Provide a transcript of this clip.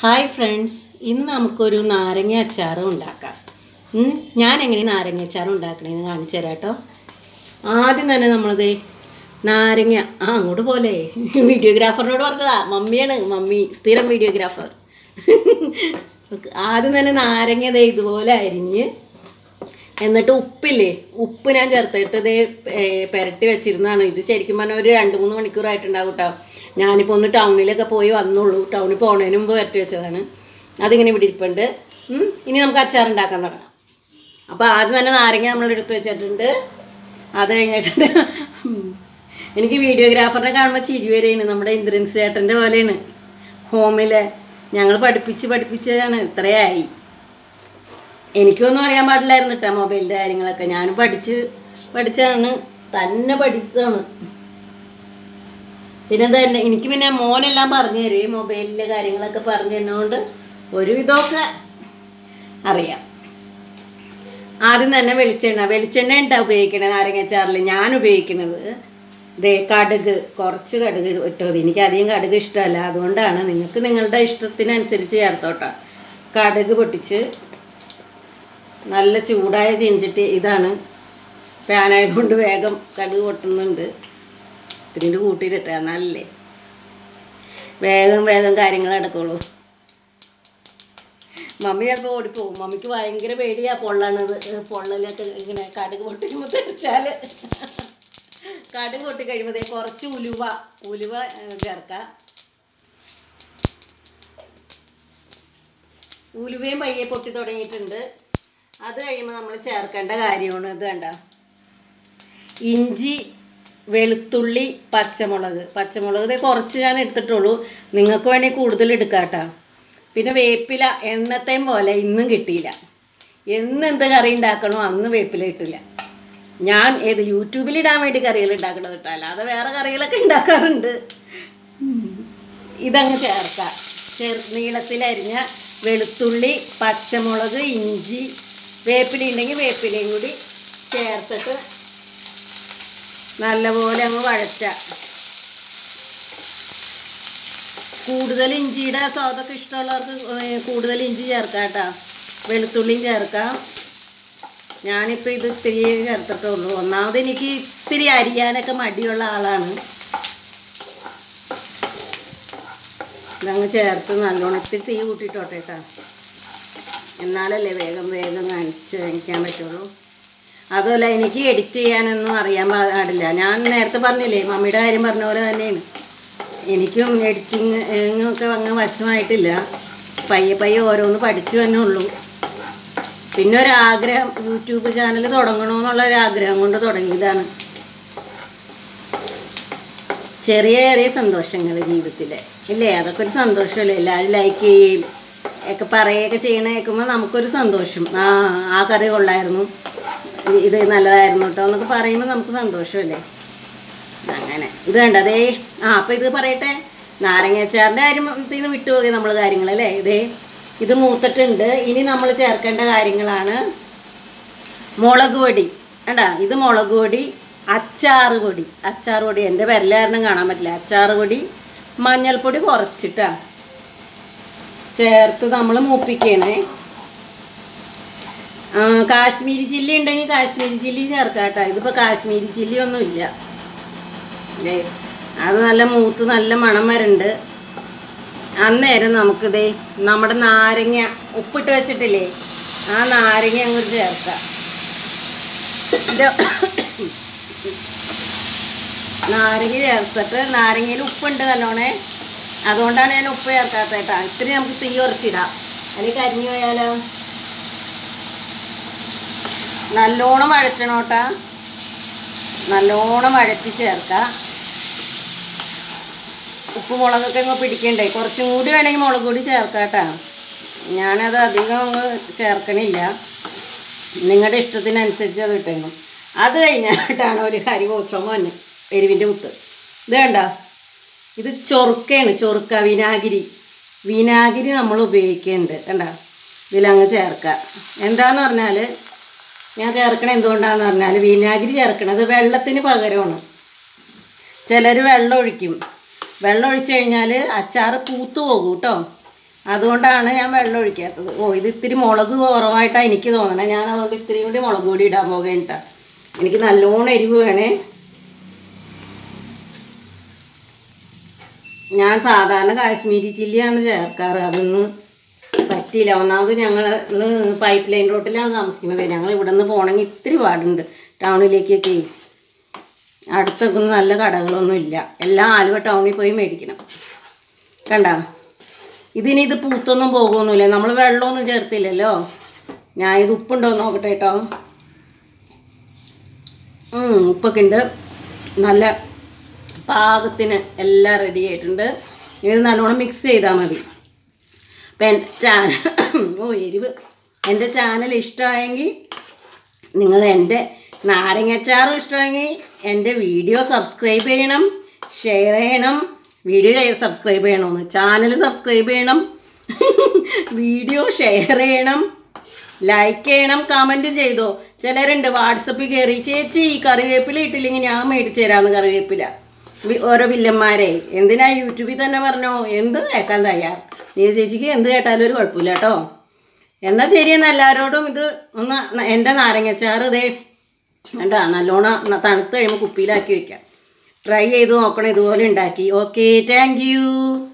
Hi friends ഇന്ന് നമുക്കൊരു നാരങ്ങ അച്ചാറ് ഉണ്ടാക്കാം ഉം, ഞാൻ എങ്ങനെ നാരങ്ങ അച്ചാർ ഉണ്ടാക്കണേന്ന് കാണിച്ചു തരാം കേട്ടോ ആദ്യം തന്നെ നമ്മളത് നാരങ്ങ ആ അങ്ങോട്ട് പോലെ വീഡിയോഗ്രാഫറിനോട് പറഞ്ഞതാ മമ്മിയാണ് മമ്മി സ്ഥിരം വീഡിയോഗ്രാഫർ ആദ്യം തന്നെ നാരങ്ങ ദേ ഇതുപോലെ അരിഞ്ഞ് എന്നിട്ട് ഉപ്പില്ലേ ഉപ്പ് ഞാൻ ചേർത്തിട്ട് ഇതേ പുരട്ടി വെച്ചിരുന്നതാണ് ഇത് ശരിക്കും പറഞ്ഞാൽ ഒരു രണ്ട് മൂന്ന് മണിക്കൂറായിട്ടുണ്ടാവും കേട്ടോ ഞാനിപ്പോൾ ഒന്ന് ടൗണിലൊക്കെ പോയി വന്നുള്ളൂ ടൗണിൽ പോണതിന് മുമ്പ് പുരട്ടി വെച്ചതാണ് അതിങ്ങനെ ഇവിടെ ഇരിപ്പുണ്ട് ഉം, ഇനി നമുക്ക് അച്ചാർ ഉണ്ടാക്കാൻ തുടങ്ങാം അപ്പോൾ ആദ്യം തന്നെ നാരങ്ങ നമ്മൾ എടുത്ത് വെച്ചിട്ടുണ്ട് അത് കഴിഞ്ഞിട്ടുണ്ട് ഉം, എനിക്ക് വീഡിയോഗ്രാഫറിനെ കാണുമ്പോൾ ചിരി വരെയാണ് നമ്മുടെ ഇന്ദ്രൻസ് ചേട്ടൻ്റെ പോലെയാണ് ഹോമിലെ ഞങ്ങൾ പഠിപ്പിച്ച് പഠിപ്പിച്ചതാണ് ഇത്രയായി എനിക്കൊന്നും അറിയാൻ പാടില്ലായിരുന്നു കേട്ടോ മൊബൈലിൻ്റെ കാര്യങ്ങളൊക്കെ ഞാൻ പഠിച്ച് പഠിച്ചാണ് തന്നെ പഠിച്ചതാണ് പിന്നെ തന്നെ എനിക്ക് പിന്നെ മോനെല്ലാം പറഞ്ഞു തരും ഈ മൊബൈലിലെ കാര്യങ്ങളൊക്കെ പറഞ്ഞു തരുന്നതുകൊണ്ട് ഒരു ഇതൊക്കെ അറിയാം ആദ്യം തന്നെ വെളിച്ചെണ്ണ വെളിച്ചെണ്ണ ഉണ്ടാ ഉപയോഗിക്കണത് നാരങ്ങാച്ചാറിൽ ഞാൻ ഉപയോഗിക്കുന്നത് ദേ കടുക് കുറച്ച് കടുക് ഇട്ടത് എനിക്ക് അധികം കടുക് ഇഷ്ടമല്ല അതുകൊണ്ടാണ് നിങ്ങൾക്ക് നിങ്ങളുടെ ഇഷ്ടത്തിനനുസരിച്ച് ചേർത്തോട്ടോ കടുക് പൊട്ടിച്ച് നല്ല ചൂടായ ചെഞ്ചിട്ട് ഇതാണ് പാനായതുകൊണ്ട് വേഗം കടുക് പൊട്ടുന്നുണ്ട് ഇത്തിരി കൂട്ടിയിട്ടാ നല്ലേ വേഗം വേഗം കാര്യങ്ങൾ നടക്കുള്ളൂ മമ്മി ചിലപ്പോൾ ഓടിപ്പോവും മമ്മിക്ക് ഭയങ്കര പേടിയാ പൊള്ളണത് പൊള്ളലൊക്കെ ഇങ്ങനെ കടുക് പൊട്ടിക്കുമ്പോൾ തെറിച്ചാൽ കടുക് പൊട്ടി കഴിയുമ്പോൾ കുറച്ച് ഉലുവ ഉലുവ ഏഹ്, ചേർക്കാം ഉലുവയും പയ്യെ പൊട്ടി തുടങ്ങിയിട്ടുണ്ട് അത് കഴിയുമ്പോൾ നമ്മൾ ചേർക്കേണ്ട കാര്യമാണ് ഇത് വേണ്ട ഇഞ്ചി വെളുത്തുള്ളി പച്ചമുളക് പച്ചമുളക് ഇത് കുറച്ച് ഞാൻ എടുത്തിട്ടുള്ളൂ നിങ്ങൾക്ക് വേണമെങ്കിൽ കൂടുതൽ എടുക്കാം കേട്ടോ പിന്നെ വേപ്പില എന്നത്തെയും പോലെ ഇന്നും കിട്ടിയില്ല എന്ന് എന്ത് കറി ഉണ്ടാക്കണോ അന്ന് വേപ്പില കിട്ടില്ല ഞാൻ ഏത് യൂട്യൂബിൽ ഇടാൻ വേണ്ടി കറികൾ ഉണ്ടാക്കണത് കേട്ടോ അല്ലാതെ വേറെ കറികളൊക്കെ ഉണ്ടാക്കാറുണ്ട് ഉം. ഇതങ്ങ് ചേർക്കാം ചെറു നീളത്തിലരിഞ്ഞ വെളുത്തുള്ളി പച്ചമുളക് ഇഞ്ചി വേപ്പില ഉണ്ടെങ്കിൽ വേപ്പിലയും കൂടി ചേർത്തിട്ട് നല്ലപോലെ അങ്ങ് വഴറ്റാം കൂടുതൽ ഇഞ്ചിയുടെ സ്വാദൊക്കെ ഇഷ്ടമുള്ളവർക്ക് ഏ, കൂടുതൽ ഇഞ്ചി ചേർക്കാം കേട്ടോ വെളുത്തുള്ളിയും ചേർക്കാം ഞാനിപ്പോൾ ഇത് ഇത്തിരി ചേർത്തിട്ടുള്ളൂ ഒന്നാമത് എനിക്ക് ഇത്തിരി അരിയാനൊക്കെ മടിയുള്ള ആളാണ് ഇതങ്ങ് ചേർത്ത് നല്ലോണം ഇത്തിരി തീ കൂട്ടിയിട്ടോട്ടെ കേട്ടോ എന്നാലല്ലേ വേഗം വേഗം കാണിച്ച് കാണിക്കാൻ പറ്റുള്ളൂ അതുമല്ല എനിക്ക് എഡിറ്റ് ചെയ്യാനൊന്നും അറിയാൻ പാടില്ല ഞാൻ നേരത്തെ പറഞ്ഞില്ലേ മമ്മിയുടെ കാര്യം പറഞ്ഞ പോലെ തന്നെയാണ് എനിക്കും എഡിറ്റിങ് ഒക്കെ അങ്ങ് വശമായിട്ടില്ല പയ്യെ പയ്യെ ഓരോന്ന് പഠിച്ചു തന്നെ ഉള്ളൂ പിന്നെ ഒരാഗ്രഹം യൂട്യൂബ് ചാനൽ തുടങ്ങണമെന്നുള്ള ഒരു ആഗ്രഹം കൊണ്ട് തുടങ്ങിയതാണ് ചെറിയ ചെറിയ സന്തോഷങ്ങൾ ജീവിതത്തിൽ ഇല്ലേ അതൊക്കെ ഒരു സന്തോഷമല്ലേ എല്ലാവരും ലൈക്ക് ചെയ്യുകയും ഒക്കെ പറയുകയൊക്കെ ചെയ്യണ കേൾക്കുമ്പോൾ നമുക്കൊരു സന്തോഷം ആ ആ കറി കൊള്ളായിരുന്നു ഇത് ഇത് നല്ലതായിരുന്നു കേട്ടോ എന്നൊക്കെ പറയുമ്പോൾ നമുക്ക് സന്തോഷമല്ലേ അങ്ങനെ ഇത് കണ്ട അതേ ആ അപ്പം ഇത് പറയട്ടെ നാരങ്ങാച്ചാറിൻ്റെ കാര്യം ഇതിന്ന് വിട്ടുപോയി നമ്മൾ കാര്യങ്ങളല്ലേ ഇതേ ഇത് മൂത്തിട്ടുണ്ട് ഇനി നമ്മൾ ചേർക്കേണ്ട കാര്യങ്ങളാണ് മുളക് പൊടി കണ്ടാ ഇത് മുളക് പൊടി അച്ചാറ് പൊടി അച്ചാറ് പൊടി എൻ്റെ വിരലാരണം കാണാൻ പറ്റില്ല അച്ചാറ് പൊടി മഞ്ഞൾപ്പൊടി കുറച്ചിട്ടാ ചേർത്ത് നമ്മൾ മൂപ്പിക്കണേ ആ, കാശ്മീരി ചില്ലി ഉണ്ടെങ്കിൽ കാശ്മീരി ചില്ലി ചേർക്കാം കേട്ടോ ഇതിപ്പോൾ കാശ്മീരി ചില്ലി ഒന്നും ഇല്ല ദേ അത് നല്ല മൂത്ത് നല്ല മണം വരുന്നുണ്ട് അന്നേരം നമുക്കിതേ നമ്മുടെ നാരങ്ങ ഉപ്പിട്ട് വെച്ചിട്ടില്ലേ ആ നാരങ്ങ അങ്ങോട്ട് ചേർക്കാം ഇത് നാരങ്ങ ചേർത്തിട്ട് നാരങ്ങയിൽ ഉപ്പുണ്ട് നല്ലോണേ അതുകൊണ്ടാണ് ഞാൻ ഉപ്പ് ചേർക്കാത്തത് കേട്ടോ ഇത്തിരി നമുക്ക് തീ ഉറച്ചിടാം അല്ലെങ്കിൽ കരിഞ്ഞു പോയാലോ നല്ലോണം വഴറ്റണോട്ടാ നല്ലോണം വഴറ്റി ചേർക്കാം ഉപ്പ് മുളകൊക്കെ അങ്ങ് പിടിക്കണ്ടേ കുറച്ചും കൂടി വേണമെങ്കിൽ മുളക് പൊടി ചേർക്കാം കേട്ടോ ഞാനത് അധികം അങ്ങ് ചേർക്കണില്ല നിങ്ങളുടെ ഇഷ്ടത്തിനനുസരിച്ച് അത് ഇട്ടേക്കണം അത് കഴിഞ്ഞിട്ടാണ് ഒരു കരി പോച്ചോമ തന്നെ എരിവിൻ്റെ കുത്ത് ഇത് കണ്ട ഇത് ചൊറുക്കയാണ് ചൊറുക്ക വിനാഗിരി വിനാഗിരി നമ്മൾ ഉപയോഗിക്കുന്നുണ്ട് കണ്ട ഇതിലങ്ങ് ചേർക്കുക എന്താന്ന് പറഞ്ഞാൽ ഞാൻ ചേർക്കണ എന്തുകൊണ്ടാന്ന് പറഞ്ഞാൽ വിനാഗിരി ചേർക്കണത് വെള്ളത്തിന് പകരമാണ് ചിലർ വെള്ളം ഒഴിക്കും വെള്ളം ഒഴിച്ച് കഴിഞ്ഞാൽ അച്ചാർ പൂത്ത് പോകും കേട്ടോ അതുകൊണ്ടാണ് ഞാൻ വെള്ളം ഒഴിക്കാത്തത് ഓ ഇത് ഇത്തിരി മുളക് കുറവായിട്ടാണ് എനിക്ക് തോന്നണേ ഞാൻ അതുകൊണ്ട് ഇത്തിരി കൂടി മുളക് പൊടി ഇടാൻ പോകേണ്ട എനിക്ക് നല്ലോണം എരിവ് വേണേ ഞാൻ സാധാരണ കാശ്മീരി ചില്ലിയാണ് ചേർക്കാറ് അതൊന്നും പറ്റിയില്ല ഒന്നാമത് ഞങ്ങൾ പൈപ്പ് ലൈൻ റോട്ടിലാണ് താമസിക്കുന്നത് ഞങ്ങൾ ഇവിടെ നിന്ന് പോകണമെങ്കിൽ ഇത്തിരി പാടുണ്ട് ടൗണിലേക്കൊക്കെ അടുത്തൊക്കെ നല്ല കടകളൊന്നും ഇല്ല എല്ലാം ആലുവ ടൗണിൽ പോയി മേടിക്കണം കണ്ട ഇതിനി ഇത് പൂത്തൊന്നും പോകുമൊന്നുമില്ല നമ്മൾ വെള്ളമൊന്നും ചേർത്തില്ലല്ലോ ഞാൻ ഇത് ഉപ്പുണ്ടോ എന്ന് നോക്കട്ടെ കേട്ടോ ഉം, ഉപ്പൊക്കെ ഉണ്ട് നല്ല പാകത്തിന് എല്ലാം റെഡി ആയിട്ടുണ്ട് ഇത് നല്ലോണം മിക്സ് ചെയ്താൽ മതി അപ്പം എൻ്റെ ചാനൽ ഓ എരിവ് എൻ്റെ ചാനൽ ഇഷ്ടമായെങ്കിൽ നിങ്ങൾ എൻ്റെ നാരങ്ങച്ചാറും ഇഷ്ടമെങ്കിൽ എൻ്റെ വീഡിയോ സബ്സ്ക്രൈബ് ചെയ്യണം ഷെയർ ചെയ്യണം വീഡിയോ സബ്സ്ക്രൈബ് ചെയ്യണമെന്ന് ചാനൽ സബ്സ്ക്രൈബ് ചെയ്യണം വീഡിയോ ഷെയർ ചെയ്യണം ലൈക്ക് ചെയ്യണം കമൻറ്റ് ചെയ്തോ ചിലരുണ്ട് വാട്സപ്പിൽ കയറി ചേച്ചി ഈ കറിവേപ്പില ഇട്ടില്ലെങ്കിൽ ഞാൻ മേടിച്ചു തരാമെന്ന് കറിവേപ്പില വി- ഓരോ വില്ലന്മാരെ എന്തിനാ യൂട്യൂബിൽ തന്നെ പറഞ്ഞോ എന്ത് കേൾക്കാൻ തയ്യാർ നീ ചേച്ചിക്ക് എന്ത് കേട്ടാലും ഒരു കുഴപ്പമില്ല കേട്ടോ എന്നാൽ ശരിയെന്ന് എല്ലാവരോടും ഇത് ഒന്ന് ന- എൻ്റെ നാരങ്ങച്ചാറ് ഇതേ വേണ്ട നല്ലോണം ന- തണുത്ത് കഴിയുമ്പോൾ കുപ്പിയിലാക്കി വെക്കാം ട്രൈ ചെയ്ത് നോക്കണം ഇതുപോലെ ഉണ്ടാക്കി ഓക്കെ താങ്ക് യു